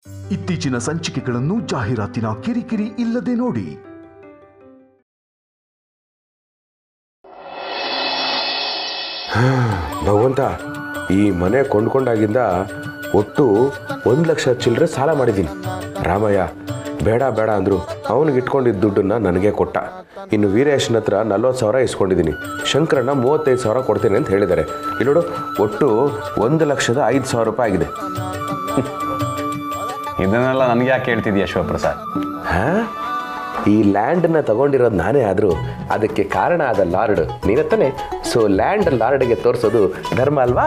ಇತ್ತೀಚಿನ ಸಂಚಿಕೆಗಳನ್ನು ಜಾಹೀರಾತಿನ ಕಿರಿಕಿರಿ ಇಲ್ಲದೆ ನೋಡಿ ಭಗವಂತ ಈ ಮನೆ ಕೊಂಡ್ಕೊಂಡಾಗಿಂದ ಒಟ್ಟು ಒಂದು ಲಕ್ಷ ಚಿಲ್ಲರೆ ಸಾಲ ಮಾಡಿದ್ದೀನಿ ರಾಮಯ್ಯ ಬೇಡ ಬೇಡ ಅಂದರು ಅವನಿಗೆ ಇಟ್ಕೊಂಡಿದ್ದ ದುಡ್ಡನ್ನ ನನಗೆ ಕೊಟ್ಟ ಇನ್ನು ವೀರೇಶನ ಹತ್ರ ನಲ್ವತ್ತು ಸಾವಿರ ಇಸ್ಕೊಂಡಿದ್ದೀನಿ ಶಂಕರಣ್ಣ ಮೂವತ್ತೈದು ಸಾವಿರ ಕೊಡ್ತೀನಿ ಅಂತ ಹೇಳಿದ್ದಾರೆ ಇಲ್ಲಿ ನೋಡು ಒಟ್ಟು ಒಂದು ಲಕ್ಷದ ಐದು ಸಾವಿರ ರೂಪಾಯಿ ಆಗಿದೆ ಇದನ್ನೆಲ್ಲ ನನಗೆ ಯಾಕೆ ಹೇಳ್ತಿದ್ಯಾ ಶಿವಪ್ರಸಾದ್ ಹಾ ಈ ಲ್ಯಾಂಡನ್ನ ತಗೊಂಡಿರೋದು ನಾನೇ ಆದರೂ ಅದಕ್ಕೆ ಕಾರಣ ಆದ ಲಾರ್ಡ್ ನೀನತ್ತಾನೆ ಸೊ ಲ್ಯಾಂಡ್ ಲಾರ್ಡ್ಗೆ ತೋರಿಸೋದು ಧರ್ಮ ಅಲ್ವಾ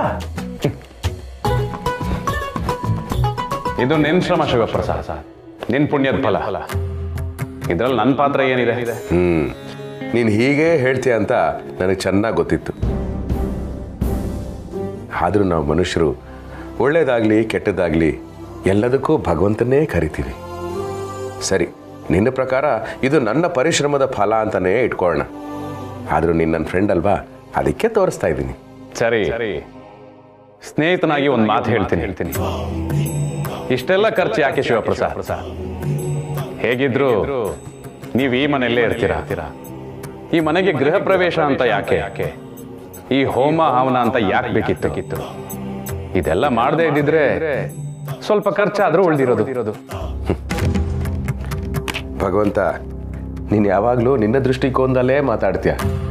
ಇದು ನಿನ್ ಶ್ರಮ ಶಿವಪ್ರಸಾದ್ ನಿನ್ ಪುಣ್ಯದ ಫಲ ಇದ್ರಲ್ಲಿ ನನ್ನ ಪಾತ್ರ ಏನಿದೆ ಹ್ಮ್ ನೀನು ಹೀಗೆ ಹೇಳ್ತೀಯ ಅಂತ ನನಗೆ ಚೆನ್ನಾಗಿ ಗೊತ್ತಿತ್ತು ಆದರೂ ನಾವು ಮನುಷ್ಯರು ಒಳ್ಳೇದಾಗ್ಲಿ ಕೆಟ್ಟದಾಗ್ಲಿ ಎಲ್ಲದಕ್ಕೂ ಭಗವಂತನೇ ಕರಿತೀವಿ ಸರಿ ನಿನ್ನ ಪ್ರಕಾರ ಇದು ನನ್ನ ಪರಿಶ್ರಮದ ಫಲ ಅಂತಾನೇ ಇಟ್ಕೊಳ್ಳೋಣ ಆದರೂ ನೀನು ನನ್ನ ಫ್ರೆಂಡ್ ಅಲ್ವಾ ಅದಕ್ಕೆ ತೋರಿಸ್ತಾ ಇದ್ದೀನಿ ಸರಿ ಸ್ನೇಹಿತನಾಗಿ ಒಂದು ಮಾತು ಹೇಳ್ತೀನಿ ಹೇಳ್ತೀನಿ ಇಷ್ಟೆಲ್ಲ ಖರ್ಚು ಯಾಕೆ ಶಿವಪ್ರಸಾದ್ ಹೇಗಿದ್ರು ನೀವು ಈ ಮನೆಯಲ್ಲೇ ಇರ್ತೀರಾ ಈ ಮನೆಗೆ ಗೃಹ ಪ್ರವೇಶ ಅಂತ ಯಾಕೆ ಯಾಕೆ ಈ ಹೋಮ ಹವನ ಅಂತ ಯಾಕೆ ಬೇಕಿತ್ತು ಇದೆಲ್ಲ ಮಾಡದೇ ಇದ್ದಿದ್ರೆ ಸ್ವಲ್ಪ ಖರ್ಚಾದ್ರೂ ಉಳಿದಿರೋದು ಭಗವಂತ ನೀನು ಯಾವಾಗಲೂ ನಿನ್ನ ದೃಷ್ಟಿಕೋನದಲ್ಲೇ ಮಾತಾಡ್ತೀಯ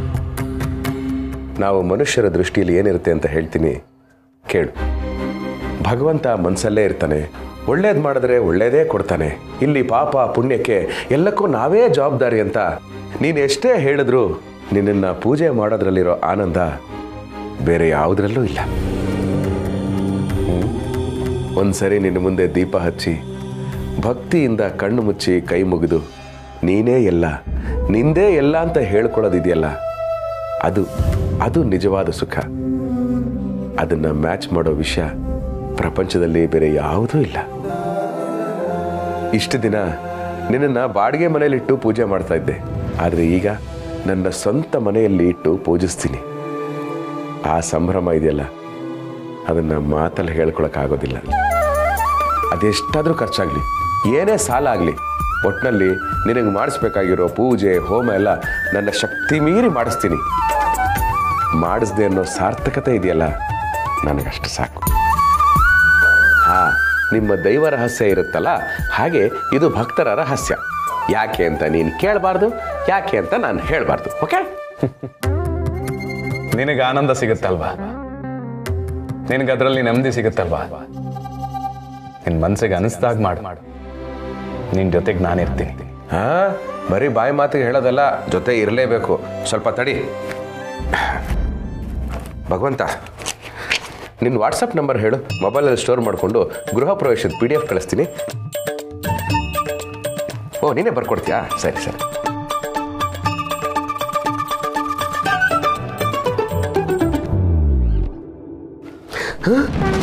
ನಾವು ಮನುಷ್ಯರ ದೃಷ್ಟಿಯಲ್ಲಿ ಏನಿರುತ್ತೆ ಅಂತ ಹೇಳ್ತೀನಿ ಕೇಳು ಭಗವಂತ ಮನಸ್ಸಲ್ಲೇ ಇರ್ತಾನೆ ಒಳ್ಳೇದು ಮಾಡಿದ್ರೆ ಒಳ್ಳೇದೇ ಕೊಡ್ತಾನೆ ಇಲ್ಲಿ ಪಾಪ ಪುಣ್ಯಕ್ಕೆ ಎಲ್ಲಕ್ಕೂ ನಾವೇ ಜವಾಬ್ದಾರಿ ಅಂತ ನೀನು ಎಷ್ಟೇ ಹೇಳಿದ್ರು ನಿನ್ನನ್ನು ಪೂಜೆ ಮಾಡೋದ್ರಲ್ಲಿರೋ ಆನಂದ ಬೇರೆ ಯಾವುದ್ರಲ್ಲೂ ಇಲ್ಲ ಹ್ಮ್? ಒಂದ್ಸರಿ ನಿನ್ನ ಮುಂದೆ ದೀಪ ಹಚ್ಚಿ ಭಕ್ತಿಯಿಂದ ಕಣ್ಣು ಮುಚ್ಚಿ ಕೈ ಮುಗಿದು ನೀನೇ ಎಲ್ಲ ನಿಂದೇ ಎಲ್ಲ ಅಂತ ಹೇಳ್ಕೊಳ್ಳೋದಿದೆಯಲ್ಲ ಅದು ಅದು ನಿಜವಾದ ಸುಖ ಅದನ್ನ ಮ್ಯಾಚ್ ಮಾಡೋ ವಿಷಯ ಪ್ರಪಂಚದಲ್ಲಿ ಬೇರೆ ಯಾವುದೂ ಇಲ್ಲ ಇಷ್ಟು ದಿನ ನಿನ್ನನ್ನು ಬಾಡಿಗೆ ಮನೆಯಲ್ಲಿಟ್ಟು ಪೂಜೆ ಮಾಡ್ತಾ ಇದ್ದೆ ಆದರೆ ಈಗ ನನ್ನ ಸ್ವಂತ ಮನೆಯಲ್ಲಿ ಇಟ್ಟು ಪೂಜಿಸ್ತೀನಿ ಆ ಸಂಭ್ರಮ ಇದೆಯಲ್ಲ ಅದನ್ನು ಮಾತಲ್ಲಿ ಹೇಳ್ಕೊಳಕ್ಕಾಗೋದಿಲ್ಲ ಅದೆಷ್ಟಾದರೂ ಖರ್ಚಾಗಲಿ ಏನೇ ಸಾಲ ಆಗಲಿ ಒಟ್ಟಿನಲ್ಲಿ ನಿನಗೆ ಮಾಡಿಸ್ಬೇಕಾಗಿರೋ ಪೂಜೆ ಹೋಮ ಎಲ್ಲ ನನ್ನ ಶಕ್ತಿ ಮೀರಿ ಮಾಡಿಸ್ತೀನಿ ಮಾಡಿಸ್ದೆ ಅನ್ನೋ ಸಾರ್ಥಕತೆ ಇದೆಯಲ್ಲ ನನಗಷ್ಟು ಸಾಕು ಹಾ ನಿಮ್ಮ ದೈವ ರಹಸ್ಯ ಇರುತ್ತಲ್ಲ ಹಾಗೆ ಇದು ಭಕ್ತರ ರಹಸ್ಯ ಯಾಕೆ ಅಂತ ನೀನು ಕೇಳಬಾರ್ದು ಯಾಕೆ ಅಂತ ನಾನು ಹೇಳಬಾರ್ದು ಓಕೆ ನಿನಗೆ ಆನಂದ ಸಿಗುತ್ತಲ್ವಾ ನಿನಗೆ ಅದರಲ್ಲಿ ನೆಮ್ಮದಿ ಸಿಗುತ್ತಲ್ವಾ ನಿನ್ ಮನ್ಸಿಗೆ ಅನಿಸ್ದಾಗ ಮಾಡು ಮಾಡು ನಿನ್ ಜೊತೆಗೆ ನಾನಿರ್ತೀನಿ ಹಾ ಬರೀ ಬಾಯಿ ಮಾತಿಗೆ ಹೇಳೋದಲ್ಲ ಜೊತೆ ಇರಲೇಬೇಕು ಸ್ವಲ್ಪ ತಡಿ ಭಗವಂತ ನಿನ್ನ ವಾಟ್ಸಪ್ ನಂಬರ್ ಹೇಳು ಮೊಬೈಲಲ್ಲಿ ಸ್ಟೋರ್ ಮಾಡಿಕೊಂಡು ಗೃಹ ಪ್ರವೇಶದ ಪಿ ಡಿ ಎಫ್ ಕಳಿಸ್ತೀನಿ ಓ ನೀನೇ ಬರ್ಕೊಡ್ತೀಯಾ ಸರಿ ಸರಿ ಹ?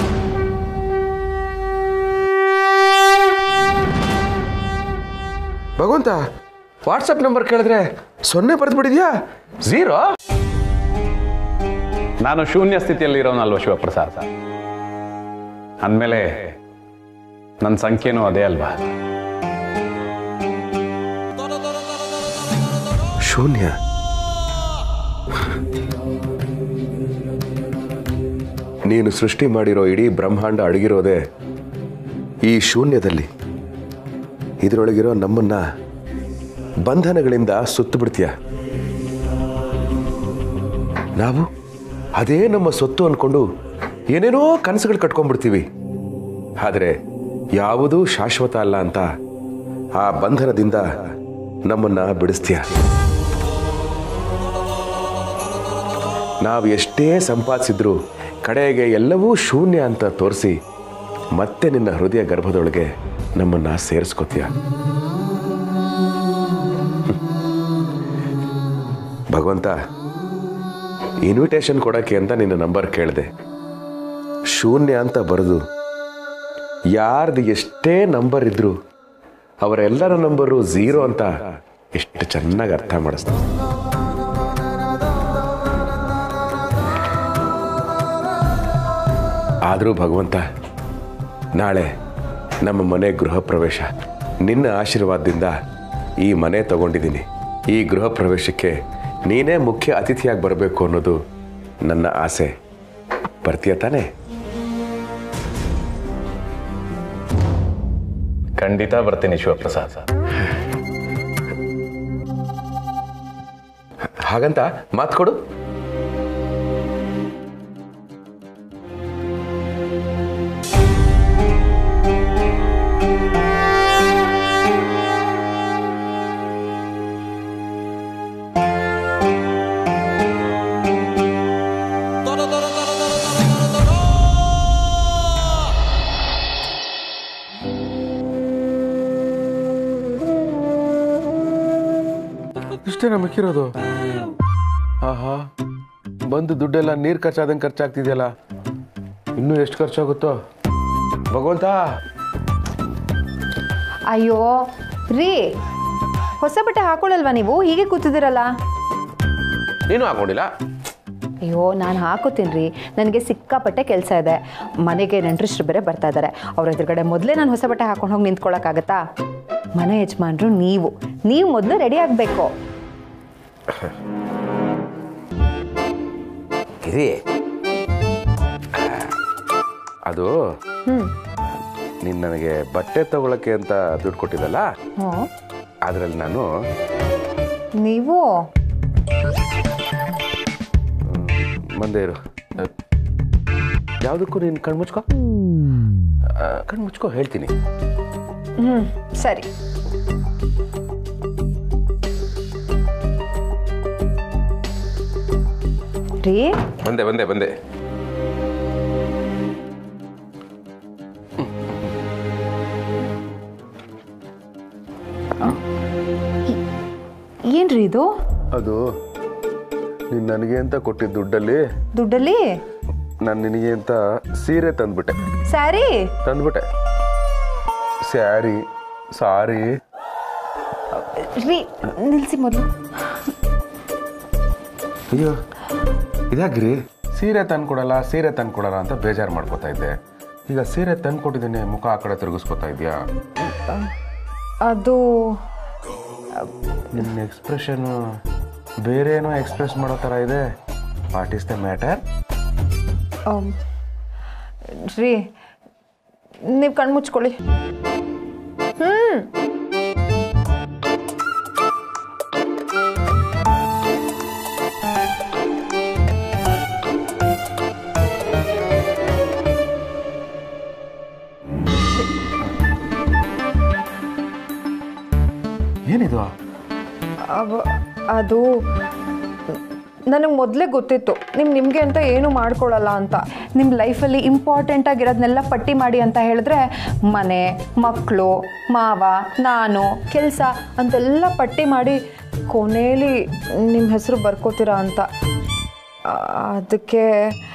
ಭಗವಂತ ವಾಟ್ಸಪ್ ನಂಬರ್ ಕೇಳಿದ್ರೆ ಸೊನ್ನೆ ಬರೆದು ಬಿಡಿದ್ಯಾ ಝೀರೋ ನಾನು ಶೂನ್ಯ ಸ್ಥಿತಿಯಲ್ಲಿ ಇರೋನಲ್ವ ಶಿವಪ್ರಸಾದ್ ಅಂದಮೇಲೆ ನನ್ನ ಸಂಖ್ಯೆನೂ ಅದೇ ಅಲ್ವಾ ಶೂನ್ಯ ನೀನು ಸೃಷ್ಟಿ ಮಾಡಿರೋ ಇಡೀ ಬ್ರಹ್ಮಾಂಡ ಅಡಗಿರೋದೇ ಈ ಶೂನ್ಯದಲ್ಲಿ ಇದರೊಳಗಿರೋ ನಮ್ಮನ್ನ ಬಂಧನಗಳಿಂದ ಸುತ್ತು ಬಿಡ್ತೀಯ ನಾವು ಅದೇ ನಮ್ಮ ಸೊತ್ತು ಅನ್ಕೊಂಡು ಏನೇನೋ ಕನಸುಗಳು ಕಟ್ಕೊಂಡ್ಬಿಡ್ತೀವಿ ಆದರೆ ಯಾವುದೂ ಶಾಶ್ವತ ಅಲ್ಲ ಅಂತ ಆ ಬಂಧನದಿಂದ ನಮ್ಮನ್ನ ಬಿಡಿಸ್ತೀಯ ನಾವು ಎಷ್ಟೇ ಸಂಪಾದಿಸಿದ್ರು ಕಡೆಗೆ ಎಲ್ಲವೂ ಶೂನ್ಯ ಅಂತ ತೋರಿಸಿ ಮತ್ತೆ ನಿನ್ನ ಹೃದಯ ಗರ್ಭದೊಳಗೆ ನಮ್ಮನ್ನ ಸೇರಿಸ್ಕೋತೀಯ ಭಗವಂತ ಇನ್ವಿಟೇಷನ್ ಕೊಡೋಕ್ಕೆ ಅಂತ ನಿನ್ನ ನಂಬರ್ ಕೇಳಿದೆ ಶೂನ್ಯ ಅಂತ ಬರೆದು ಯಾರ್ದು ಎಷ್ಟೇ ನಂಬರ್ ಇದ್ರು ಅವರೆಲ್ಲರ ನಂಬರು ಝೀರೋ ಅಂತ ಎಷ್ಟು ಚೆನ್ನಾಗಿ ಅರ್ಥ ಮಾಡಿಸ್ತಾರೆ ಆದರೂ ಭಗವಂತ ನಾಳೆ ನಮ್ಮ ಮನೆ ಗೃಹ ಪ್ರವೇಶ ನಿನ್ನ ಆಶೀರ್ವಾದದಿಂದ ಈ ಮನೆ ತಗೊಂಡಿದ್ದೀನಿ ಈ ಗೃಹ ಪ್ರವೇಶಕ್ಕೆ ನೀನೇ ಮುಖ್ಯ ಅತಿಥಿಯಾಗಿ ಬರಬೇಕು ಅನ್ನೋದು ನನ್ನ ಆಸೆ ಬರ್ತೀಯ ತಾನೇ ಖಂಡಿತ ಬರ್ತೀನಿ ಶಿವಪ್ರಸಾದ್ ಹಾಗಂತ ಮಾತು ಕೊಡು ಇಷ್ಟೇ ನಮಗಿರೋದು ಆಹಾ ಬಂದು ದುಡ್ಡೆಲ್ಲ ನೀರು ಖರ್ಚಾದಂಗೆ ಖರ್ಚಾಗ್ತಿದೆಯಲ್ಲ ಇನ್ನೂ ಎಷ್ಟು ಖರ್ಚಾಗುತ್ತೋ ಭಗವಂತ ಅಯ್ಯೋ ರೀ ಹೊಸ ಬಟ್ಟೆ ಹಾಕೊಳ್ಳಲ್ವಾ ನೀವು ಹೀಗೆ ಕೂತಿದ್ದೀರಲ್ಲ ನೀನು ಹಾಕೊಂಡಿಲ್ಲ ಅಯ್ಯೋ ನಾನು ಹಾಕೋತೀನಿ ರೀ ನನಗೆ ಸಿಕ್ಕಾಪಟ್ಟೆ ಕೆಲಸ ಇದೆ ಮನೆಗೆ ನೆಂಟರಿಷ್ಟ್ರು ಬೇರೆ ಬರ್ತಾ ಇದ್ದಾರೆ ಅವ್ರ ಎದುರುಗಡೆ ಮೊದಲೇ ನಾನು ಹೊಸ ಬಟ್ಟೆ ಹಾಕೊಂಡು ಹೋಗಿ ನಿಂತ್ಕೊಳ್ಳೋಕ್ಕಾಗತ್ತಾ ಮನೆ ಯಜಮಾನ್ರು ನೀವು ನೀವು ಮೊದಲು ರೆಡಿ ಆಗಬೇಕು ಗಿರಿ ಅದು ಹ್ಞೂ ನೀನು ನನಗೆ ಬಟ್ಟೆ ತಗೊಳಕ್ಕೆ ಅಂತ ದುಡ್ಡು ಕೊಟ್ಟಿದ್ದಲ್ಲ ಹ್ಞೂ ಅದರಲ್ಲಿ ನಾನು ನೀವು ಮಂದೆ ಇರು ಯಾವುದಕ್ಕೂ ನೀನು ಕಣ್ಮುಚ್ಕೋ ಆ, ಕಣ್ಮುಚ್ಕೋ ಹೇಳ್ತೀನಿ ಹ್ಞೂ ಸರಿ ರೀ ಬಂದೆ ಬಂದೆ ಬಂದೆ ಏನ್ರಿ ಇದು ಅದು ನೀನು ನನಗೆ ಅಂತ ಕೊಟ್ಟಿದ್ದ ದುಡ್ಡಲ್ಲಿ ದುಡ್ಡಲ್ಲಿ ನಾನು ನಿನಗೆ ಅಂತ ಸೀರೆ ತಂದ್ಬಿಟ್ಟೆ ಸ್ಯಾರಿ ತಂದ್ಬಿಟ್ಟೆ ಸ್ಯಾರಿ ಸಾರಿ ರೀ ನಿಲ್ಸಿ ಮೊದಲು ಅಯ್ಯೋ ಇದಾಗ್ರಿ ಸೀರೆ ತಂದ್ಕೊಡಲ್ಲ ಸೀರೆ ತಂದ್ಕೊಡಲ್ಲ ಅಂತ ಬೇಜಾರು ಮಾಡ್ಕೋತಾ ಇದ್ದೆ ಈಗ ಸೀರೆ ತಂದ್ಕೊಟ್ಟಿದ್ದೀನಿ ಮುಖ ಆ ಕಡೆ ತಿರುಗಿಸ್ಕೊತಾ ಇದೆಯಾ ಅದು ನಿನ್ನ ಎಕ್ಸ್ಪ್ರೆಷನ್ ಬೇರೆ ಏನೋ ಎಕ್ಸ್ಪ್ರೆಸ್ ಮಾಡೋ ಥರ ಇದೆ what is the matter um, ರೀ ನೀವು ಕಣ್ಣು ಮುಚ್ಕೊಳ್ಳಿ ಹ್ಞೂ ಏನಿದು ಅವ- ಅದು ನನಗೆ ಮೊದಲೇ ಗೊತ್ತಿತ್ತು ನಿಮ್ಮ ನಿಮಗೆ ಅಂತ ಏನು ಮಾಡ್ಕೊಳ್ಳಲ್ಲ ಅಂತ ನಿಮ್ಮ ಲೈಫಲ್ಲಿ ಇಂಪಾರ್ಟೆಂಟ್ ಆಗಿರೋದನ್ನೆಲ್ಲ ಪಟ್ಟಿ ಮಾಡಿ ಅಂತ ಹೇಳಿದ್ರೆ ಮನೆ ಮಕ್ಕಳು ಮಾವ ನಾನು ಕೆಲಸ ಅಂತೆಲ್ಲ ಪಟ್ಟಿ ಮಾಡಿ ಕೊನೇಲಿ ನಿಮ್ಮ ಹೆಸರು ಬರ್ಕೋತೀರಾ ಅಂತ ಆ, ಅದಕ್ಕೆ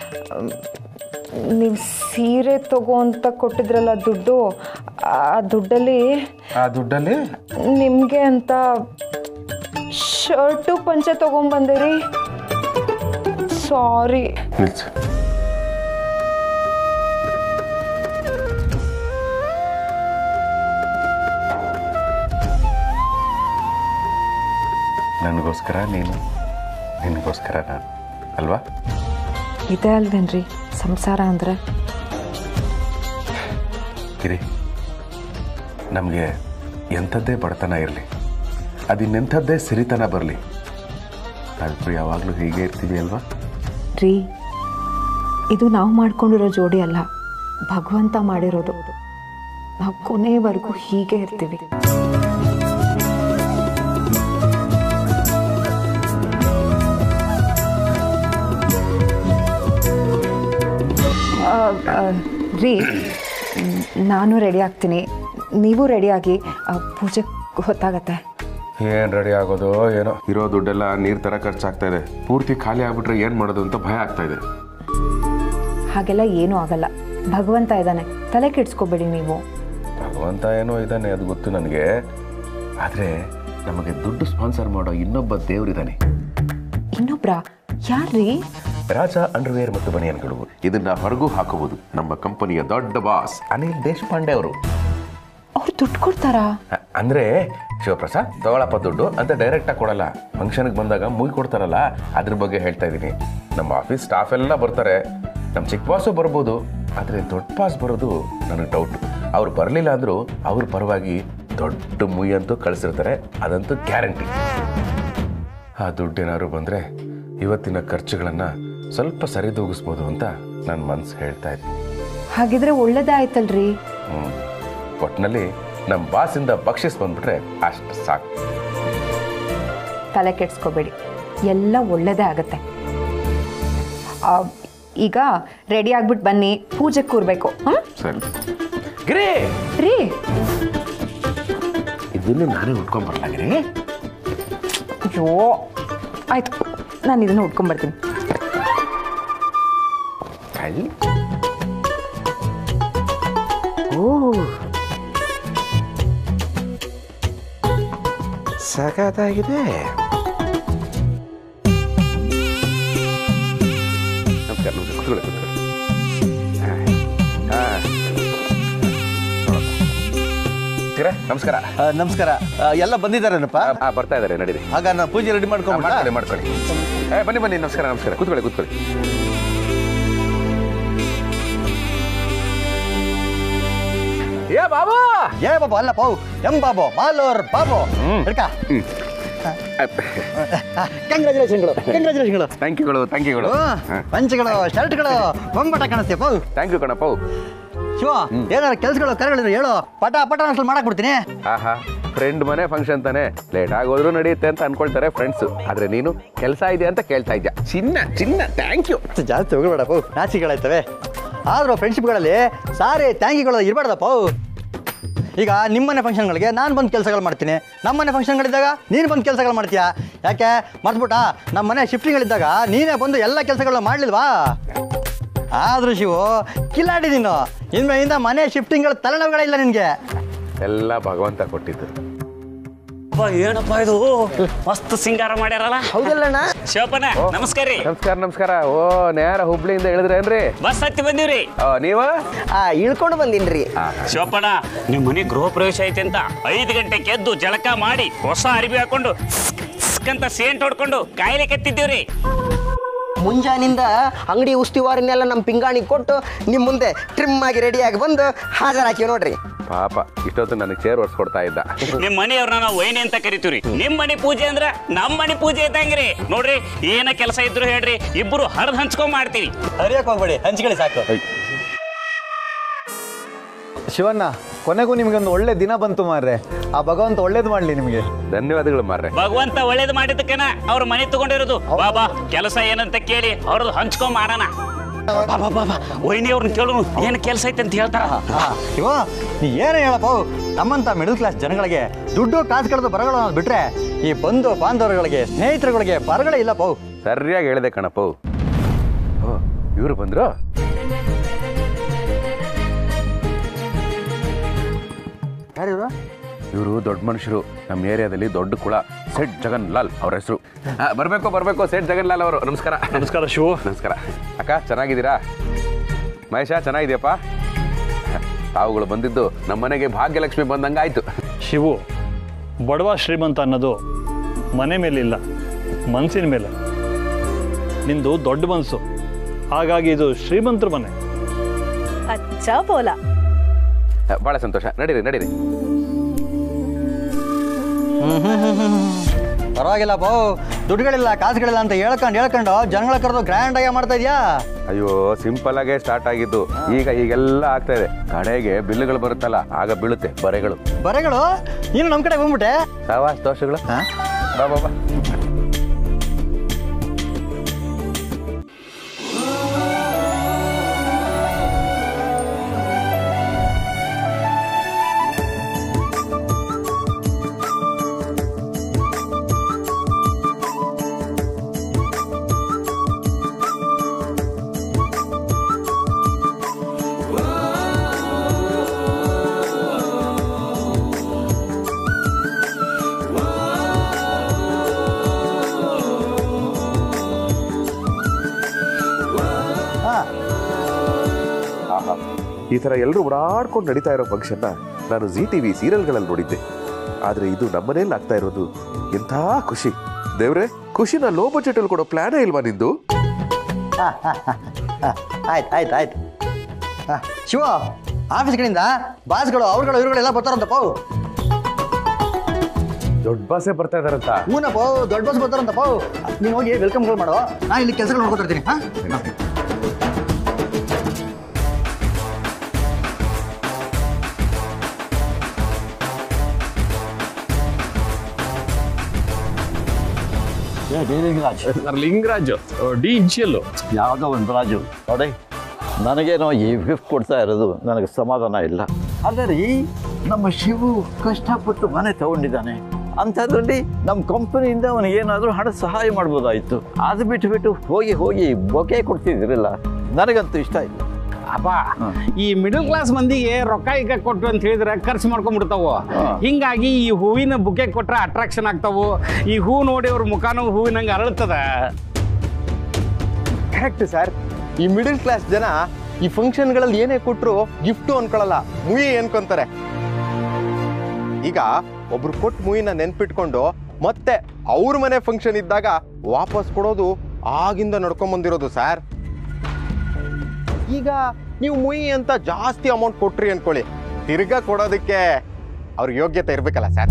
ನೀವು ಸೀರೆ ತಗೋ ಅಂತ ಕೊಟ್ಟಿದ್ರಲ್ಲ ದುಡ್ಡು ಆ ದುಡ್ಡಲ್ಲಿ ಆ ದುಡ್ಡಲ್ಲಿ ನಿಮಗೆ ಅಂತ ಶರ್ಟು ಪಂಚೆ ತಗೊಂಬಂದಿರಿ ಸಾರಿ ನಿಲ್ಸು ನನಗೋಸ್ಕರ ನೀನು ನಿನಗೋಸ್ಕರ ನಾನು ಅಲ್ವಾ ಇದೆ ಅಲ್ವೇನ್ರಿ ಸಂಸಾರ ಅಂದರೆ ಕಿರಿ ನಮಗೆ ಎಂಥದ್ದೇ ಬಡತನ ಇರಲಿ ಅದಿನ್ನೆಂಥದ್ದೇ ಸಿರಿತನ ಬರಲಿ ನಾವಿಬ್ರು ಯಾವಾಗಲೂ ಹೀಗೆ ಇರ್ತೀವಿ ಅಲ್ವಾ ರೀ ಇದು ನಾವು ಮಾಡ್ಕೊಂಡಿರೋ ಜೋಡಿ ಅಲ್ಲ ಭಗವಂತ ಮಾಡಿರೋದು ನಾವು ಕೊನೆವರೆಗೂ ಹೀಗೆ ಇರ್ತೀವಿ ಆ, ಆ, ರೀ ಮ್, ನಾನು ರೆಡಿ ಆಗ್ತೀನಿ ನೀವು ರೆಡಿಯಾಗಿ ಪೂಜೆ ಹೊತ್ತಾಗತ್ತೆ ಏನು ರೆಡಿ ಆಗೋದು ಏನೋ ಇರೋ ದುಡ್ಡೆಲ್ಲ ನೀರು ಥರ ಖರ್ಚಾಗ್ತಾ ಇದೆ ಪೂರ್ತಿ ಖಾಲಿ ಆಗ್ಬಿಟ್ರೆ ಏನು ಮಾಡೋದು ಅಂತ ಭಯ ಆಗ್ತಾ ಇದೆ ಹಾಗೆಲ್ಲ ಏನೂ ಆಗಲ್ಲ ಭಗವಂತ ಇದ್ದಾನೆ ತಲೆ ಕೆಡ್ಸ್ಕೋಬೇಡಿ ನೀವು ಭಗವಂತ ಏನೋ ಇದ್ದಾನೆ ಅದು ಗೊತ್ತು ನನಗೆ ಆದರೆ ನಮಗೆ ದುಡ್ಡು ಸ್ಪಾನ್ಸರ್ ಮಾಡೋ ಇನ್ನೊಬ್ಬ ದೇವರಿದ್ದಾನೆ ಇನ್ನೊಬ್ರ ಯಾರ್ರೀ ರಾಜ ಅಂಡರ್ವೇರ್ ಮತ್ತು ಬನಿಯನ್ಗಳು ಇದನ್ನ ಹೊರಗೂ ಹಾಕಬಹುದು ನಮ್ಮ ಕಂಪನಿಯ ದೊಡ್ಡ ಬಾಸ್ ಅನಿಲ್ ದೇಶಪಾಂಡೆ ಅವರು ಅವ್ರು ದುಡ್ಡು ಕೊಡ್ತಾರಾ ಅ- ಅಂದ್ರೆ ಶಿವಪ್ರಸಾದ್ ತಗೊಳಪ್ಪ ದುಡ್ಡು ಅಂತ ಡೈರೆಕ್ಟ್ ಆಗಿ ಕೊಡಲ್ಲ ಫಂಕ್ಷನ್ಗೆ ಬಂದಾಗ ಮುಗಿ ಕೊಡ್ತಾರಲ್ಲ ಅದ್ರ ಬಗ್ಗೆ ಹೇಳ್ತಾ ಇದ್ದೀನಿ ನಮ್ಮ ಆಫೀಸ್ ಸ್ಟಾಫ್ ಎಲ್ಲ ಬರ್ತಾರೆ ನಮ್ಮ ಚಿಕ್ಕ ಬಾಸು ಬರ್ಬೋದು ಆದರೆ ದೊಡ್ಡ ಬಾಸ್ ಬರೋದು ನನಗೆ ಡೌಟ್ ಅವ್ರು ಬರಲಿಲ್ಲ ಅಂದರೂ ಅವ್ರ ಪರವಾಗಿ ದೊಡ್ಡ ಮುಯಿ ಅಂತೂ ಕಳಿಸಿರ್ತಾರೆ ಅದಂತೂ ಗ್ಯಾರಂಟಿ ಆ ದುಡ್ಡೇನಾದ್ರು ಬಂದರೆ ಇವತ್ತಿನ ಖರ್ಚುಗಳನ್ನು ಸ್ವಲ್ಪ ಸರಿದೂಗಿಸ್ಬೋದು ಅಂತ ನನ್ನ ಮನಸ್ಸು ಹೇಳ್ತಾ ಇದ್ದೆ ಹಾಗಿದ್ರೆ ಒಳ್ಳೇದೇ ಆಯ್ತಲ್ರಿ ಹ್ಮ್. ಒಟ್ನಲ್ಲಿ ನಮ್ಮ ಬಾಸಿಂದ ಬಕ್ಷಿಸ್ ಬಂದ್ಬಿಟ್ರೆ ಅಷ್ಟು ಸಾಕು ತಲೆ ಕೆಡ್ಸ್ಕೋಬೇಡಿ ಎಲ್ಲ ಒಳ್ಳೇದೇ ಆಗತ್ತೆ ಆ, ಈಗ ರೆಡಿ ಆಗ್ಬಿಟ್ಟು ಬನ್ನಿ ಪೂಜೆ ಕೂರ್ಬೇಕು ಹ್ಮ್ ಸರಿ ಗಿರಿ ರೀ ಇದನ್ನು ನಾನೇ ಉಟ್ಕೊಂಡ್ಬರಲ್ಲ ಗಿರಿ ಅಯ್ಯೋ ಆಯ್ತು ನಾನು ಇದನ್ನ ಉಟ್ಕೊಂಡ್ಬರ್ತೀನಿ ಕಳ್ಳಿ ಸಖತ್ತಾಗಿದೆ ನಮಸ್ಕಾರ ನಮಸ್ಕಾರ ಕೂತ್ಕೊಳ್ಳಿ ಕೂತ್ಕೊಳ್ಳಿ ಹಾ, ಹಾ. ತೀರಾ? ನಮಸ್ಕಾರ ಆ, ನಮಸ್ಕಾರ ಆ, ಎಲ್ಲ ಬಂದಿದ್ದಾರೇನಪ್ಪ ಆ, ಆ, ಬರ್ತಾ ಇದ್ದಾರೆ ನಡೀರಿ ಆಗ ನಾನು ಪೂಜೆ ರೆಡಿ ಮಾಡ್ಕೊಂಡ್ಬಿಡ ಮಾಡ್ಕೊಳ್ಳಿ ಮಾಡ್ಕೊಳ್ಳಿ ಏ ಬನ್ನಿ ಬನ್ನಿ ನಮಸ್ಕಾರ ನಮಸ್ಕಾರ ಕೂತ್ಕೊಳ್ಳಿ ಕೂತ್ಕೊಳ್ಳಿ ಏ ಬಾಬಾ ಏ ಬಾಬು ಅಲ್ಲ ಪಾವು ಎಂ ಬಾಬು ಮಾಲೋರ್ ಬಾಬು ಹಿಡ್ಕ ಕಂಗ್ರಾಚುಲೇಷನ್ಗಳು ಕಂಗ್ರಾಚುಲೇಷನ್ಗಳು ಥ್ಯಾಂಕ್ ಯುಗಳು ಥ್ಯಾಂಕ್ ಯುಗಳು ಪಂಚಗಳು ಶರ್ಟ್ಗಳು ಬೊಂಬಟ ಕಾಣಿಸ್ತೀಯ ಪಾವು ಥ್ಯಾಂಕ್ ಯು ಕಣಪ್ಪ ಶಿವ ಏನಾರ ಕೆಲ್ಸಗಳು ಕರೆಗಳಿದ್ರು ಹೇಳು ಪಟ ಪಟ ಅನ್ಸಲ್ ಮಾಡಕ್ ಬಿಡ್ತೀನಿ ಆಹಾ ಫ್ರೆಂಡ್ ಮನೆ ಫಂಕ್ಷನ್ ತಾನೆ ಲೇಟ್ ಆಗೋದ್ರು ನಡೆಯುತ್ತೆ ಅಂತ ಅನ್ಕೊಳ್ತಾರೆ ಫ್ರೆಂಡ್ಸ್ ಆದ್ರೆ ನೀನು ಕೆಲಸ ಇದೆ ಅಂತ ಕೇಳ್ತಾ ಇದ್ಯಾ ಚಿನ್ನ ಚಿನ್ನ ಥ್ಯಾಂಕ್ ಯು ಜಾಸ್ತಿ ಹೋಗ್ಬೇಡ ಪಾವು ನಾಚಿಕೆಗಳಾಯ್ತವೆ ಆದ್ರೂ ಫ್ರೆಂಡ್ಶಿಪ್ಗಳಲ್ಲಿ ಸಾರಿ ಥ್ಯಾಂಕಿಗಳು ಇರಬಾರ್ದಪ್ಪ ಈಗ ನಿಮ್ಮನೆ ಫಂಕ್ಷನ್ಗಳಿಗೆ ನಾನು ಬಂದು ಕೆಲಸಗಳು ಮಾಡ್ತೀನಿ ನಮ್ಮನೆ ಫಂಕ್ಷನ್ಗಳಿದ್ದಾಗ ನೀನು ಬಂದು ಕೆಲಸಗಳು ಮಾಡ್ತೀಯಾ ಯಾಕೆ ಮರ್ತ್ಬಿಟ್ಟ ನಮ್ಮ ಮನೆ ಶಿಫ್ಟಿಂಗ್ಗಳಿದ್ದಾಗ ನೀನೇ ಬಂದು ಎಲ್ಲ ಕೆಲಸಗಳನ್ನ ಮಾಡಲಿಲ್ವಾ ಆದ್ರೂ ಶಿವು ಕಿಲಾಡಿ ನೀನು ಇನ್ಮೆಯಿಂದ ಮನೆ ಶಿಫ್ಟಿಂಗ್ಗಳ ತಲೆನೋವುಗಳಿಲ್ಲ ನಿನಗೆ ಎಲ್ಲ ಭಗವಂತ ಕೊಟ್ಟಿದ್ದು ಅಪ್ಪ ಏನಪ್ಪ ಇದು ಮಸ್ತ್ ಸಿಂಗಾರ ಮಾಡ್ಯಾರಲ್ಲ ಹೌದಲ್ಲಣ್ಣ ಶಿವಪ್ಪನ ನಮಸ್ಕಾರ ರೀ ನಮಸ್ಕಾರ ನಮಸ್ಕಾರ ಓ ನೇರ ಹುಬ್ಳಿಯಿಂದ ಇಳಿದ್ರೇನ್ರಿ ಬಸ್ ಹತ್ತಿ ಬಂದೀವ್ರಿ ಓ ನೀವ ಇಳ್ಕೊಂಡು ಬಂದಿನ್ರಿ ಶಿವಪ್ಪನ ನಿಮ್ ಮನೆ ಗೃಹ ಪ್ರವೇಶ ಐತೆ ಅಂತ ಐದು ಗಂಟೆಗೆ ಎದ್ದು ಜಳಕ ಮಾಡಿ ಹೊಸ ಅರಿವಿ ಹಾಕೊಂಡು ಸ್ಕ್ ಅಂತ ಸೇಂಟ್ ಹೊಡ್ಕೊಂಡು ಕಾಯಿಲೆ ಕೆತ್ತಿದ್ದೀವ್ರಿ ಮುಂಜಾನಿಂದ ಅಂಗಡಿ ಉಸ್ತಿವಾರನ್ನೆಲ್ಲ ನಮ್ಮ ಪಿಂಗಾಣಿ ಕೊಟ್ಟು ನಿಮ್ಮ ಮುಂದೆ ಟ್ರಿಮ್ ಆಗಿ ರೆಡಿಯಾಗಿ ಬಂದು ಹಾಜರಾಕಿವಿ ನೋಡ್ರಿ ಪಾಪ ಇಷ್ಟೊತ್ತು ನನಗೆ ಚೇರ್ ಒರ್ಸ್ಕೊಡ್ತಾ ಇದ್ದ ನಿಮ್ ಮನೆಯವ್ರನ್ನ ನಾವು ವೈನಿ ಅಂತ ಕರಿತೀವ್ರಿ ನಿಮ್ ಮನೆ ಪೂಜೆ ಅಂದ್ರ ನಮ್ ಮನೆ ಪೂಜೆ ಇದ್ದಂಗ್ರಿ ನೋಡ್ರಿ ಏನ ಕೆಲಸ ಇದ್ರು ಹೇಳ್ರಿ ಇಬ್ರು ಹರಿದ್ ಹಂಚ್ಕೊಂಡ್ ಮಾಡ್ತೀವಿ ಹರಿಯಕ್ಕೆ ಹೋಗ್ಬೇಡಿ ಹಂಚ್ಕೊಳ್ಳಿ ಸಾಕು ಶಿವಣ್ಣ ಕೊನೆಗೂ ನಿಮ್ಗೊಂದು ಒಳ್ಳೆ ದಿನ ಬಂತು ಮಾರ್ರೆ ಆ ಭಗವಂತ ಒಳ್ಳೇದು ಮಾಡಲಿ ನಿಮಗೆ ಧನ್ಯವಾದಗಳು ಮಾರ್ರೆ ಭಗವಂತ ಒಳ್ಳೇದು ಮಾಡಿದ್ದಕ್ಕನ ಅವ್ರ ಮನೆ ತಗೊಂಡಿರೋದು ಬಾಬಾ ಕೆಲಸ ಏನಂತ ಕೇಳಿ ಅವ್ರದ್ದು ಹಂಚ್ಕೊಂಡ್ ಮಾಡೋಣ ಬಾಬಾ ಬಾಬಾ ವೈನಿ ಅವ್ರನ್ನ ಕೇಳು ಏನ್ ಕೆಲಸ ಐತೆ ಅಂತ ಹೇಳ್ತಾರ ಶಿವ ನೀ ಏನೇ ಹೇಳಪ್ಪ ನಮ್ಮಂತ ಮಿಡಲ್ ಕ್ಲಾಸ್ ಜನಗಳಿಗೆ ದುಡ್ಡು ಕಾಸು ಕಳೆದು ಬರಗಳು ಅನ್ನೋದು ಬಿಟ್ರೆ ಈ ಬಂಧು ಬಾಂಧವರುಗಳಿಗೆ ಸ್ನೇಹಿತರುಗಳಿಗೆ ಬರಗಳೇ ಇಲ್ಲ ಪೌ ಸರಿಯಾಗಿ ಹೇಳಿದೆ ಕಣಪ್ಪ ಓ ಇವರು ಬಂದ್ರು ಯಾರಿವರು ಇವರು ದೊಡ್ಡ ಮನುಷ್ಯರು ನಮ್ಮ ಏರಿಯಾದಲ್ಲಿ ದೊಡ್ಡ ಕುಳ ಸೆಟ್ ಜಗನ್ ಲಾಲ್ ಅವ್ರ ಹೆಸರು ಬರಬೇಕು ಬರಬೇಕು ಸೆಟ್ ಜಗನ್ ಲಾಲ್ ಅವರು ನಮಸ್ಕಾರ ನಮಸ್ಕಾರ ಶಿವು ನಮಸ್ಕಾರ ಅಕ್ಕ ಚೆನ್ನಾಗಿದ್ದೀರಾ ಮಹೇಶ ಚೆನ್ನಾಗಿದೆಯಪ್ಪ ತಾವುಗಳು ಬಂದಿದ್ದು ನಮ್ಮ ಮನೆಗೆ ಭಾಗ್ಯಲಕ್ಷ್ಮಿ ಬಂದಂಗಾಯ್ತು ಶಿವು ಬಡವ ಶ್ರೀಮಂತ ಅನ್ನೋದು ಮನೆ ಮೇಲಿಲ್ಲ ಮನಸ್ಸಿನ ಮೇಲೆ ನಿಂದು ದೊಡ್ಡ ಮನಸ್ಸು ಹಾಗಾಗಿ ಇದು ಶ್ರೀಮಂತರ ಮನೆ ಅಚ್ಚ ಬೋಲ ಭಾಳ ಸಂತೋಷ ನಡೀರಿ ನಡೀರಿ ಪರವಾಗಿಲ್ಲ ಪೌ ದುಡ್ಡುಗಳಿಲ್ಲ ಕಾಸುಗಳಿಲ್ಲ ಅಂತ ಹೇಳ್ಕೊಂಡು ಹೇಳ್ಕೊಂಡು ಜನಗಳ ಕರೆದು ಗ್ರ್ಯಾಂಡ್ ಆಗಿ ಮಾಡ್ತಾ ಇದೆಯಾ ಅಯ್ಯೋ ಸಿಂಪಲ್ ಆಗೇ ಸ್ಟಾರ್ಟ್ ಆಗಿದ್ದು ಈಗ ಈಗೆಲ್ಲ ಆಗ್ತಾ ಇದೆ ಕಡೆಗೆ ಬಿಲ್లుಗಳು ಬರುತ್ತಲ್ಲ ಆಗ ಬೀಳುತ್ತೆ ಬರೆಗಳು ಬರೆಗಳು ನೀನು ನಮ್ಮ ಕಡೆ ಬಂದ್ಬಿಟ್ಟೆ ಸಾವಾಸ್ ದೋಷಗಳು ಹಾ? ಬಾ ಬಾ ಬಾ ಹಾ ಆಹಾ ಈ ಥರ ಎಲ್ಲರೂ ಓಡಾಡ್ಕೊಂಡು ನಡೀತಾ ಇರೋ ಫಂಕ್ಷನ್ನ ನಾನು ಜಿ ಟಿವಿ ಸೀರಿಯಲ್ಗಳಲ್ಲಿ ನೋಡಿದ್ದೆ ಆದ್ರೆ ಇದು ನಮ್ಮನೇಲಿ ಆಗ್ತಾ ಇರೋದು ಎಂಥ ಖುಷಿ ದೇವ್ರೆ ಖುಷಿನ ಲೋ ಬಜೆಟ್ ಅಲ್ಲಿ ಕೊಡೋ ಪ್ಲಾನೇ ಇಲ್ವಾ ನಿಂದು ಆಯ್ತು ಆಯ್ತು ಆಯ್ತು ಹಾಂ ಶಿವ ಆಫೀಸ್ಗಳಿಂದ ಬಾಸ್ಗಳು ಅವ್ರುಗಳು ಇವ್ರುಗಳೆಲ್ಲ ಬರ್ತಾರಂತಪ್ಪ ದೊಡ್ಡ ಬಾಸೆ ಬರ್ತಾ ಇದಾರಂತ ಹೂನಪ್ಪ ದೊಡ್ಡ ಬಾಸ್ ಬರ್ತಾರಂತಪ್ಪ ನೀನು ಹೋಗಿ ವೆಲ್ಕಮ್ಗಳು ಮಾಡೋ ನಾನು ಇಲ್ಲಿ ಕೆಲಸಗಳು ನೋಡ್ಕೊತಿರ್ತೀನಿ ಹಾಂ ಲಿಂಗರಾಜ್ ಡಿ ಇನ್ಶಿಯಲ್ಲು ಯಾವುದೋ ಒಂದು ರಾಜು ನೋಡಿ ನನಗೇನೋ ಈ ಗಿಫ್ಟ್ ಕೊಡ್ತಾ ಇರೋದು ನನಗೆ ಸಮಾಧಾನ ಇಲ್ಲ ಅಲ್ಲ ರೀ ನಮ್ಮ ಶಿವು ಕಷ್ಟಪಟ್ಟು ಮನೆ ತಗೊಂಡಿದ್ದಾನೆ ಅಂಥದ್ರಲ್ಲಿ ನಮ್ಮ ಕಂಪನಿಯಿಂದ ಅವನಿಗೇನಾದರೂ ಹಣ ಸಹಾಯ ಮಾಡ್ಬೋದಾಯಿತು ಅದು ಬಿಟ್ಟು ಬಿಟ್ಟು ಹೋಗಿ ಹೋಗಿ ಬೊಕೆ ಕೊಡ್ತಿದ್ರಲ್ಲ ನನಗಂತೂ ಇಷ್ಟ ಇಲ್ಲ ಅಪ್ಪ ಈ ಮಿಡಲ್ ಕ್ಲಾಸ್ ಮಂದಿಗೆ ರೊಕ್ಕ ಈಗ ಕೊಟ್ಟು ಅಂತ ಹೇಳಿದ್ರೆ ಖರ್ಚು ಮಾಡ್ಕೊಂಡ್ಬಿಡ್ತಾವು ಹಿಂಗಾಗಿ ಈ ಹೂವಿನ ಬುಕೆ ಕೊಟ್ರೆ ಅಟ್ರಾಕ್ಷನ್ ಆಗ್ತಾವು ಈ ಹೂ ನೋಡಿ ಅವ್ರ ಮುಖಾನು ಹೂವಿನಂಗೆ ಅರಳ್ತದ ಕರೆಕ್ಟ್ ಸರ್ ಈ ಮಿಡಲ್ ಕ್ಲಾಸ್ ಜನ ಈ ಫಂಕ್ಷನ್ಗಳಲ್ಲಿ ಏನೇ ಕೊಟ್ಟರು ಗಿಫ್ಟು ಅನ್ಕೊಳಲ್ಲ ಮುಯಿ ಅನ್ಕೊಂತಾರೆ ಈಗ ಒಬ್ರು ಕೊಟ್ಟು ಮುಯಿನ ನೆನ್ಪಿಟ್ಕೊಂಡು ಮತ್ತೆ ಅವ್ರ ಮನೆ ಫಂಕ್ಷನ್ ಇದ್ದಾಗ ವಾಪಸ್ ಕೊಡೋದು ಆಗಿಂದ ನಡ್ಕೊಂಡ್ ಬಂದಿರೋದು ಸರ್ ಈಗ ನೀವು ಮುಯಿ ಅಂತ ಜಾಸ್ತಿ ಅಮೌಂಟ್ ಕೊಟ್ರಿ ಅನ್ಕೊಳ್ಳಿ ತಿರ್ಗಾ ಕೊಡೋದಕ್ಕೆ ಅವ್ರ ಯೋಗ್ಯತೆ ಇರ್ಬೇಕಲ್ಲ ಸರ್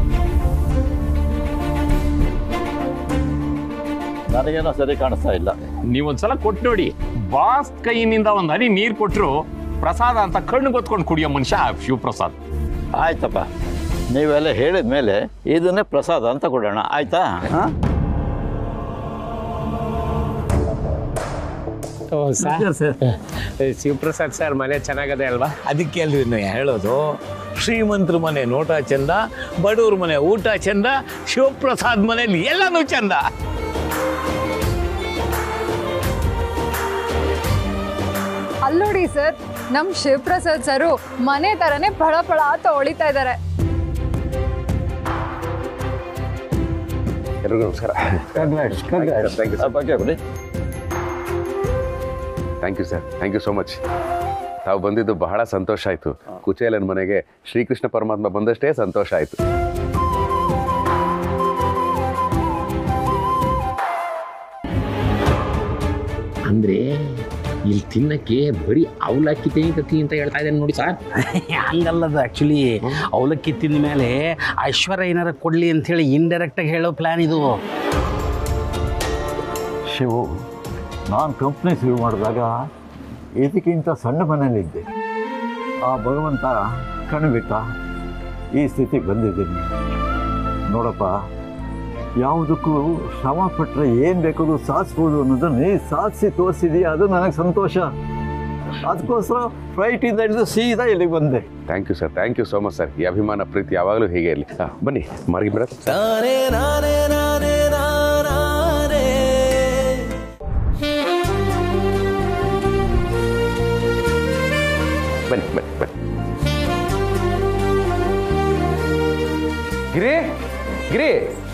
ನನಗೇನೋ ಸರಿ ಕಾಣಿಸ್ತಾ ಇಲ್ಲ ನೀವೊಂದ್ಸಲ ಕೊಟ್ಟು ನೋಡಿ ಬಾಸ್ ಕೈಯಿಂದ ಒಂದು ಹನಿ ನೀರು ಕೊಟ್ಟರು ಪ್ರಸಾದ ಅಂತ ಕಣ್ಣು ಗೊತ್ಕೊಂಡು ಕುಡಿಯೋ ಮನುಷ್ಯ ಶಿವಪ್ರಸಾದ್ ಆಯ್ತಪ್ಪ ನೀವೆಲ್ಲ ಹೇಳಿದ ಮೇಲೆ ಇದನ್ನೇ ಪ್ರಸಾದ ಅಂತ ಕೊಡೋಣ ಆಯ್ತಾ ಹಾಂ ಶಿವಪ್ರಸಾದ್ ಸರ್ ಮನೆ ಚೆನ್ನಾಗದೆ ಅಲ್ವಾ ಅದಕ್ಕೆ ಅಲ್ರಿ ಇನ್ನು ಹೇಳೋದು ಶ್ರೀಮಂತರ ಮನೆ ನೋಟ ಚಂದ ಬಡವ್ರ ಮನೆ ಊಟ ಚಂದ ಶಿವಪ್ರಸಾದ್ ಮನೇಲಿ ಎಲ್ಲನೂ ಚಂದ ಅಲ್ಲೋಡಿ ಸರ್ ನಮ್ ಶಿವಪ್ರಸಾದ್ ಸರು ಮನೆ ತರನೇ ಫಳ ಫಳ ಅಂತ ಹೊಳಿತಾ ಇದ್ದಾರೆ ಎಲ್ರಿಗೂ ನಮಸ್ಕಾರ ಥ್ಯಾಂಕ್ ಯು ಬಗ್ಗೆ ಬಿಡಿ thank you sir thank you so much ತಾವು ಬಂದಿದ್ದು ಬಹಳ ಸಂತೋಷ ಆಯಿತು ಕುಚೇಲನ ಮನೆಗೆ ಶ್ರೀಕೃಷ್ಣ ಪರಮಾತ್ಮ ಬಂದಷ್ಟೇ ಸಂತೋಷ ಆಯಿತು ಅಂದ್ರೆ ಇಲ್ಲಿ ತಿನ್ನಕ್ಕೆ ಬರೀ ಅವಲಕ್ಕಿ ತೆಂಗಿಕತ್ತಿ ಅಂತ ಹೇಳ್ತಾ ಇದ್ದೇನೆ ನೋಡಿ ಸರ್ ಹಂಗಲ್ಲದ ಆ್ಯಕ್ಚುಲಿ ಅವಲಕ್ಕಿ ತಿಂದ ಮೇಲೆ ಐಶ್ವರ್ಯ ಏನಾರ ಕೊಡ್ಲಿ ಅಂತ ಹೇಳಿ ಇಂಡೈರೆಕ್ಟಾಗಿ ಹೇಳೋ ಪ್ಲಾನ್ ಇದು ಶಿವು ನಾನು ಕಂಪ್ನಿ ಶುರು ಮಾಡಿದಾಗ ಇದಕ್ಕಿಂತ ಸಣ್ಣ ಮನೇಲಿದ್ದೆ ಆ ಭಗವಂತ ಕಣ್ಬಿಟ್ಟ ಈ ಸ್ಥಿತಿಗೆ ಬಂದಿದ್ದೀನಿ ನೋಡಪ್ಪ ಯಾವುದಕ್ಕೂ ಶ್ರಮ ಪಟ್ಟರೆ ಏನು ಬೇಕಾದ್ರೂ ಸಾಧಿಸ್ಬೋದು ಅನ್ನೋದನ್ನು ನೀ ಸಾಧಿಸಿ ತೋರಿಸಿದೀಯ ಅದು ನನಗೆ ಸಂತೋಷ ಅದಕ್ಕೋಸ್ಕರ ಫ್ಲೈಟಿಂದ ಹಿಡಿದು ಸೀದಾ ಇಲ್ಲಿಗೆ ಬಂದೆ thank you sir thank you so much sir ಈ ಅಭಿಮಾನ ಪ್ರೀತಿ ಯಾವಾಗಲೂ ಹೀಗೆ ಇರಲಿ ಬನ್ನಿ ಮಾರ್ಗಿ ಮೇಡಮ್ ಬನ್ನಿ ಬನ್ನಿ ಬನ್ನಿ ಗಿರಿ ಗಿರಿ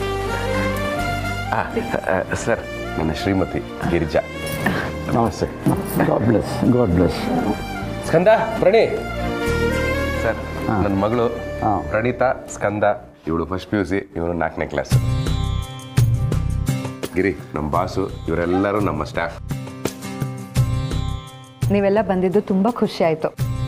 ಸರ್ ನನ್ನ ಶ್ರೀಮತಿ ಗಿರಿಜಾ ನಮಸ್ತೆ God bless God bless Skanda Prani sir ನನ್ನ ಮಗಳು ಪ್ರಣೀತಾ ಸ್ಕಂದ ಇವಳು ಫಸ್ಟ್ ಪಿ ಯು ಸಿ ಇವನು ನಾಲ್ಕನೇ ಕ್ಲಾಸ್ ಗಿರಿ ನಮ್ಮ ಬಾಸು ಇವರೆಲ್ಲರೂ ನಮ್ಮ ಸ್ಟಾಫ್ ನೀವೆಲ್ಲ ಬಂದಿದ್ದು ತುಂಬಾ ಖುಷಿ ಆಯ್ತು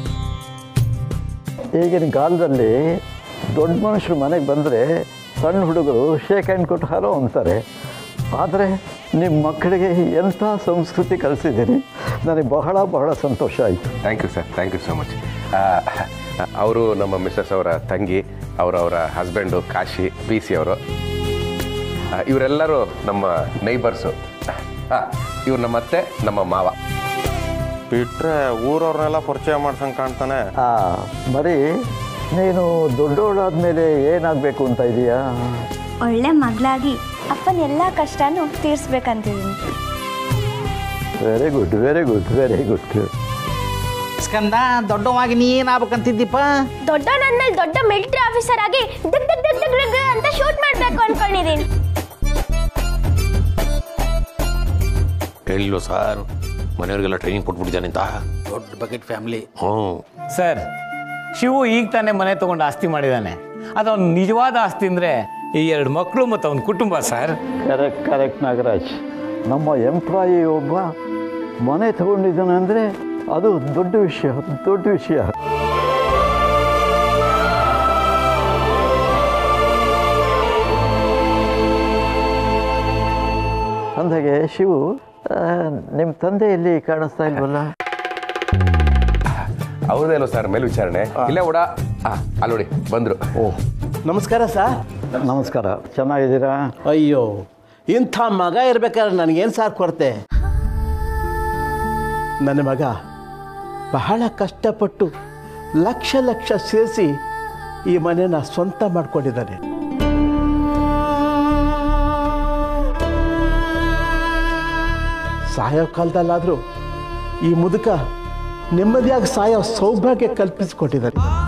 ಈಗಿನ ಕಾಲದಲ್ಲಿ ದೊಡ್ಡ ಮನುಷ್ಯರು ಮನೆಗೆ ಬಂದರೆ ಸಣ್ಣ ಹುಡುಗರು ಶೇಕ್ ಹ್ಯಾಂಡ್ ಕೊಟ್ಟು ಹಲೋ ಅಂತಾರೆ ಆದರೆ ನಿಮ್ಮ ಮಕ್ಕಳಿಗೆ ಎಂಥ ಸಂಸ್ಕೃತಿ ಕಲಿಸಿದ್ದೀರಿ ನನಗೆ ಬಹಳ ಬಹಳ ಸಂತೋಷ ಆಯಿತು thank you sir thank you so much ಅವರು ನಮ್ಮ ಮಿಸ್ಸಸ್ ಅವರ ತಂಗಿ ಅವರವರ ಹಸ್ಬೆಂಡು ಕಾಶಿ ಪಿ ಸಿ ಅವರು ಇವರೆಲ್ಲರೂ ನಮ್ಮ ನೈಬರ್ಸು ಇವ್ರು ನಮ್ಮ ಅತ್ತೆ ನಮ್ಮ ಮಾವ ಬಿಟ್ರೆ ಊರವ್ರನ್ನೆಲ್ಲ ಪರಿಚಯ ಮಾಡ್ಸಂಗ್ ಕಾಣ್ತಾನೆ ಬರೀ ನೀನು ದೊಡ್ಡೋಳಾದ ಮೇಲೆ ಏನಾಗಬೇಕು ಅಂತ ಇದೆಯಾ ಒಳ್ಳೆ ಮಗಳಾಗಿ ಅಪ್ಪನ ಎಲ್ಲ ಕಷ್ಟನೂ ತೀರ್ಸ್ಬೇಕಂತಿದ್ದೀನಿ very good very good very good Skanda ದೊಡ್ಡವಾಗಿ ನೀ ಏನಾಗ್ಬೇಕಂತಿದ್ದೀಪ ದೊಡ್ಡ ನನ್ನ ಮೇಲೆ ದೊಡ್ಡ ಮಿಲಿಟರಿ ಆಫೀಸರ್ ಆಗಿ ದಿಗ್ ದಿಗ್ ದಿಗ್ ದಿಗ್ ದಿಗ್ ಅಂತ ಶೂಟ್ ಮಾಡ್ಬೇಕು ಅನ್ಕೊಂಡಿದ್ದೀನಿ ಹೇಳಿಲ್ವ ಸರ್ ಮನೆಯವ್ರಿಗೆಲ್ಲ ಟ್ರೈನಿಂಗ್ ಕೊಟ್ಬಿಟ್ಟಿದ್ದಾನೆ ಅಂತ ದೊಡ್ಡ ಬಕೆಟ್ ಫ್ಯಾಮಿಲಿ ಹ್ಞೂ ಸರ್ ಶಿವು ಈಗ ತಾನೇ ಮನೆ ತೊಗೊಂಡು ಆಸ್ತಿ ಮಾಡಿದ್ದಾನೆ ಅದು ಅವ್ನ ನಿಜವಾದ ಆಸ್ತಿ ಅಂದರೆ ಈ ಎರಡು ಮಕ್ಕಳು ಮತ್ತು ಅವನ ಕುಟುಂಬ ಸರ್ ಕರೆಕ್ಟ್ ಕರೆಕ್ಟ್ ನಾಗರಾಜ್ ನಮ್ಮ ಎಂಪ್ಲಾಯಿ ಒಬ್ಬ ಮನೆ ತಗೊಂಡಿದ್ದಾನೆ ಅಂದರೆ ಅದು ದೊಡ್ಡ ವಿಷಯ ದೊಡ್ಡ ವಿಷಯ ಅಂದಾಗೆ ಶಿವು ನಿಮ್ಮ ತಂದೆ ಇಲ್ಲಿ ಕಾಣಿಸ್ತಾ ಇಲ್ವಲ್ಲ ಅವ್ರದ್ದೇನೋ ಸರ್ ಮೇಲ್ ವಿಚಾರಣೆ ಇಲ್ಲ ಓಡ ಅಲ್ಲಿ ನೋಡಿ ಬಂದ್ರು ಓ ನಮಸ್ಕಾರ ಸರ್ ನಮಸ್ಕಾರ ಚೆನ್ನಾಗಿದ್ದೀರಾ ಅಯ್ಯೋ ಇಂಥ ಮಗ ಇರ್ಬೇಕಾದ್ರೆ ನನಗೇನು ಸಾರ್ ಕೊರತೆ ನನ್ನ ಮಗ ಬಹಳ ಕಷ್ಟಪಟ್ಟು ಲಕ್ಷ ಲಕ್ಷ ಸೇರಿಸಿ ಈ ಮನೆನ ಸ್ವಂತ ಮಾಡ್ಕೊಂಡಿದ್ದಾನೆ ಸಾಯೋ ಕಾಲದಲ್ಲಾದರೂ ಈ ಮುದುಕ ನೆಮ್ಮದಿಯಾಗಿ ಸಾಯೋ ಸೌಭಾಗ್ಯ ಕಲ್ಪಿಸಿಕೊಟ್ಟಿದ್ದಾರೆ